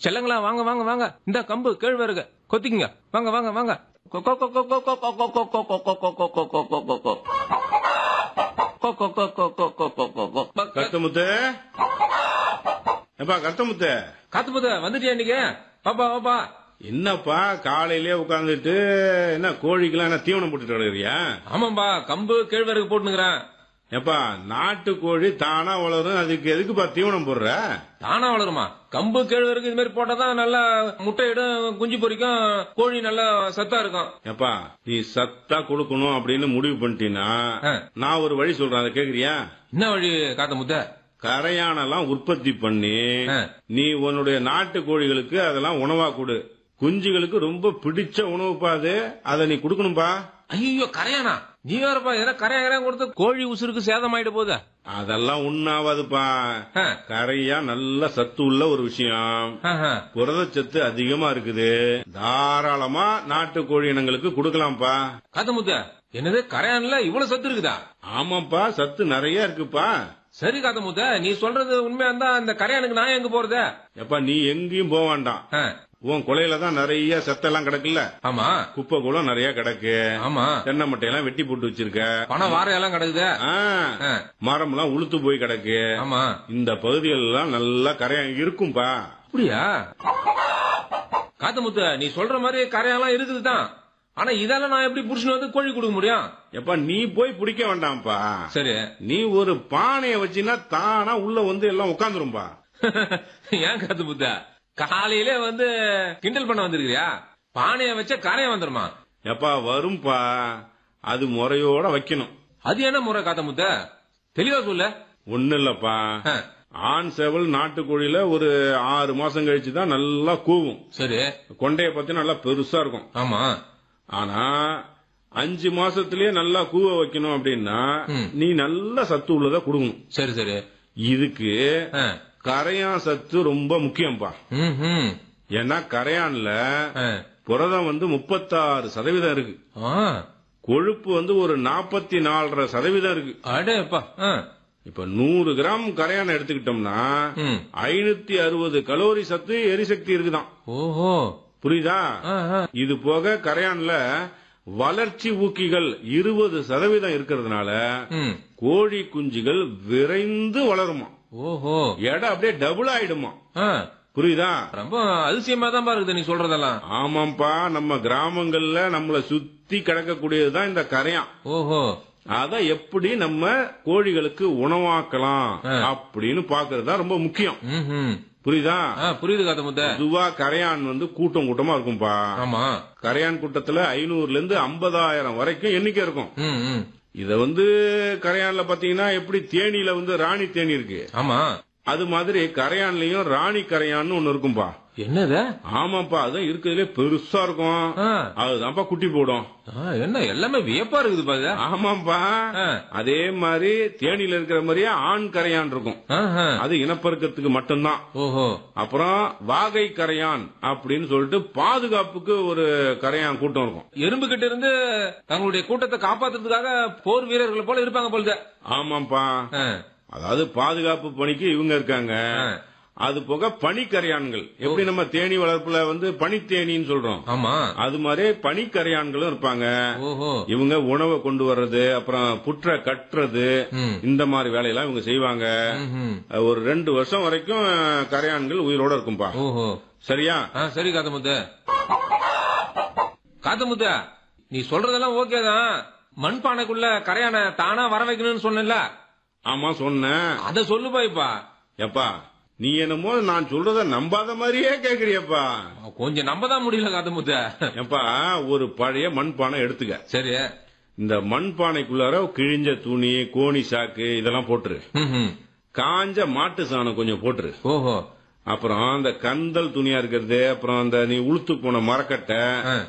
செல்லங்களா வாங்க வாங்க வாங்க இந்த கம்பு கேழ்வரகு கொத்திக்குங்க வாங்க வாங்க வாங்க கொ, கொ, கொ, கொ, கொ, கொ, கொ, கொ, கொ, கொ, கொ, கொ, கொ, கொ, கொ, கொ, கொ, கொ. கொ, கொ, கொ, கொ, கொ, கொ, கொ, கொ, கொ. ப- கருத்தமுத்து எப்பா கருத்தமுத்து காத்து போத வந்துட்டியா இன்னைக்கு பாப்பா பாப்பா என்னப்பா காலையிலே உட்காந்துட்டு என்ன கோழிக்கெல்லாம் என்ன தீவனம் போட்டுட்டு கிடக்குறியா ஆமாம்பா கம்பு கேழ்வரகு போட்டுனுக்குறேன் எப்பா நாட்டு கோழி தானா வளரும் அதுக்கு எதுக்குப்பா தீவனம் போடுற தானா வளருமா கம்பு கேழ்வரகு இது மாதிரி போட்டாதான் நல்லா முட்டையிடும் குஞ்சு பொரிக்கும் கோழி நல்லா சத்தா இருக்கும் எப்பா நீ சத்தா கொடுக்கணும் அப்படின்னு முடிவு பண்ணிட்டீன்னா ஆ. நான் ஒரு வழி சொல்றேன் அதை கேக்குறியா என்ன வழி காத்த முத்த கரையானெல்லாம் உற்பத்தி பண்ணி ஆ. நீ உன்னுடைய நாட்டு கோழிகளுக்கு அதெல்லாம் உணவா கொடு குஞ்சுகளுக்கு ரொம்ப பிடிச்ச உணவுப்பா அது அதை நீ கொடுக்கணும்பா ஐயோ கரையானா நீ வேறப்பா ஏன்னா கரையா கரையா கொடுத்து கோழி உசுருக்கு சேதம் ஆயிட்டு போகுது அதெல்லாம் உண்ணாவாதுப்பா ஆ. கரையா நல்ல சத்து உள்ள ஒரு விஷயம் ஆஹா. புரதச்சத்து அதிகமா இருக்குது தாராளமா நாட்டு கோழி இனங்களுக்கு கொடுக்கலாம்ப்பா காத்த முத்த என்னது கரையான்ல இவ்வளவு சத்து இருக்குதா ஆமாப்பா சத்து நிறைய இருக்குப்பா சரி காத்த முத்த நீ சொல்றது உண்மையா இருந்தா அந்த கரையானுக்கு நான் எங்க போறது எப்பா நீ எங்கேயும் போக வேண்டாம் ஆ. உன் கொலையில தான் நிறைய சத்தெல்லாம் கிடக்குல்ல ஆமா குப்பை குளம் நிறைய கிடக்கு ஆமா தென்னை மட்டையெல்லாம் வெட்டி போட்டு வச்சிருக்க பணம் வாரையெல்லாம் கிடக்குது ஆ, ஆ. மரம்லாம் உளுத்து போய் கிடக்கு ஆமா இந்த பகுதிகள் எல்லாம் நல்லா கரையா இருக்கும்பா அப்படியா காத்த முத்த நீ சொல்ற மாதிரி கரையெல்லாம் இருக்குது தான் ஆனா இதெல்லாம் நான் எப்படி புருஷன் வந்து கோழி கொடுக்க முடியும் எப்பா நீ போய் பிடிக்க வேண்டாம்ப்பா சரி நீ ஒரு பானைய வச்சினா தானா உள்ள வந்து எல்லாம் உட்காந்துரும்பா ஏன் காத்து முத்த காலையிலே வந்து கிண்டல் பண்ண வந்திருக்கியா பானைய வச்ச கரைய வந்துருமா எப்பா வரும்பா அது முறையோட வைக்கணும் அது என்ன முறை காத்த முத்த தெளிவா சொல்லு ஒண்ணு இல்லப்பா ஆ, ஆண் சேவல் நாட்டுக்கோழியில ஒரு ஆறு மாசம் கழிச்சு தான் நல்லா கூவும் சரி கொண்டைய பத்தி நல்லா பெருசா இருக்கும் ஆமா ஆனா அஞ்சு மாசத்திலேயே நல்லா கூவ வைக்கணும் அப்படின்னா ம். நீ நல்ல சத்து உள்ளதா கொடுக்கணும் சரி சரி இதுக்கு ஆ, கரையான் சத்து ரொம்ப முக்கியம்ப்பா ம், ம். ஏன்னா கரையான்ல ஆ, புரதம் வந்து முப்பத்தாறு சதவீதம் இருக்கு ஆ, கொழுப்பு வந்து ஒரு நாற்பத்தி நாலரை சதவீதம் இருக்கு அடேப்பா ஆ, இப்ப நூறு கிராம் கரையான் எடுத்துக்கிட்டோம்னா ம். ஐநூத்தி அறுபது கலோரி சத்து எரிசக்தி இருக்குதான் ஓஹோ புரியுதா ஆ, ஆ. இது போக கரையான்ல வளர்ச்சி ஊக்கிகள் இருபது சதவீதம் இருக்கிறதுனால ம். கோழி குஞ்சுகள் விரைந்து வளருமா ஓஹோ எடை அப்படியே டபுள் ஆயிடுமா ஆ, புரியுதா ரொம்ப அதிசயமா தான் இருக்குது நீ சொல்றதெல்லாம் ஆமாப்பா நம்ம கிராமங்கள்ல நம்மள சுத்தி கிடக்கக்கூடியதுதான் இந்த கரையான் ஓஹோ அத எப்படி நம்ம கோழிகளுக்கு உணவாக்கலாம் ஆ. அப்படின்னு பாக்குறது தான் ரொம்ப முக்கியம் ம், ம். புரியுதா ஆ, புரியுது காத்த முத்த பொதுவா கரையான் வந்து கூட்டம் கூட்டமா இருக்கும்பா ஆமா கரையான் கூட்டத்துல ஐநூறுல இருந்து ஐம்பதாயிரம் வரைக்கும் எண்ணிக்கை இருக்கும் ம், ம். இத வந்து கரையான்ல பாத்தீங்கன்னா எப்படி தேனியில வந்து ராணி தேனி இருக்கு ஆமா அது மாதிரி கரையான்லயும் ராணி கரையான்னு ஒண்ணு இருக்கும்பா என்னது ஆமாப்பா அதுதான் இருக்கிறதுலே பெருசா இருக்கும் ஆ, அதுதான்ப்பா குட்டி போடும் ஆ, என்ன எல்லாமே வியப்பா இருக்குது பாது ஆமாப்பா ஆ. அதே மாதிரி தேனியில இருக்கிற மாதிரியே ஆண் கரையான் இருக்கும் ஆஹா. அது இனப்பெருக்கத்துக்கு மட்டும்தான் ஓஹோ அப்புறம் வாகை கரையான் அப்படின்னு சொல்லிட்டு பாதுகாப்புக்கு ஒரு கரையான் கூட்டம் இருக்கும் எறும்பு கிட்ட இருந்து தங்களுடைய கூட்டத்தை காப்பாத்துறதுக்காக போர் வீரர்கள் போல இருப்பாங்க போலுது ஆமாப்பா ஆ, அதாவது பாதுகாப்பு பணிக்கு இவங்க இருக்காங்க ஆ. அது போக பனிக்கரையான்கள் எப்படி நம்ம தேனி வளர்ப்புல வந்து பனித்தேனின்னு சொல்றோம் ஆமா அது மாதிரி பனிக்கரையான்களும் இருப்பாங்க ஓஹோ இவங்க உணவை கொண்டு வர்றது அப்புறம் புற்ற கட்டுறது ம். இந்த மாதிரி வேலையெல்லாம் இவங்க செய்வாங்க ம்ஹும். ஒரு ரெண்டு வருஷம் வரைக்கும் கரையான்கள் உயிரோட இருக்கும்பா ஓஹோ சரியா ஆ சரி காத்தமுத்த காத்தமுத்த நீ சொல்றதெல்லாம் ஓகே தான் மண்பானைக்குள்ள கரையான தானா வர வைக்கணும்னு சொன்னல ஆமா சொன்னேன் அத சொல்லுப்பா இப்பா எப்பா நீ என்னமோ நான் சொல்றத நம்பாத மாதிரியே கேக்குறியப்பா கொஞ்சம் நம்ப தான் முடியல காத்தமுத்த எப்பா ஒரு பழைய மண்பானை எடுத்துக்க சரி இந்த மண்பானைக்குள்ளார கிழிஞ்ச துணி கோணி சாக்கு இதெல்லாம் போட்டுரு ம்ஹும். காஞ்ச மாட்டு சாணம் கொஞ்சம் போட்டுரு ஓஹோ அப்புறம் அந்த கந்தல் துணியா இருக்கிறது அப்புறம் அந்த நீ உளுத்து போன மரக்கட்டை ஆ.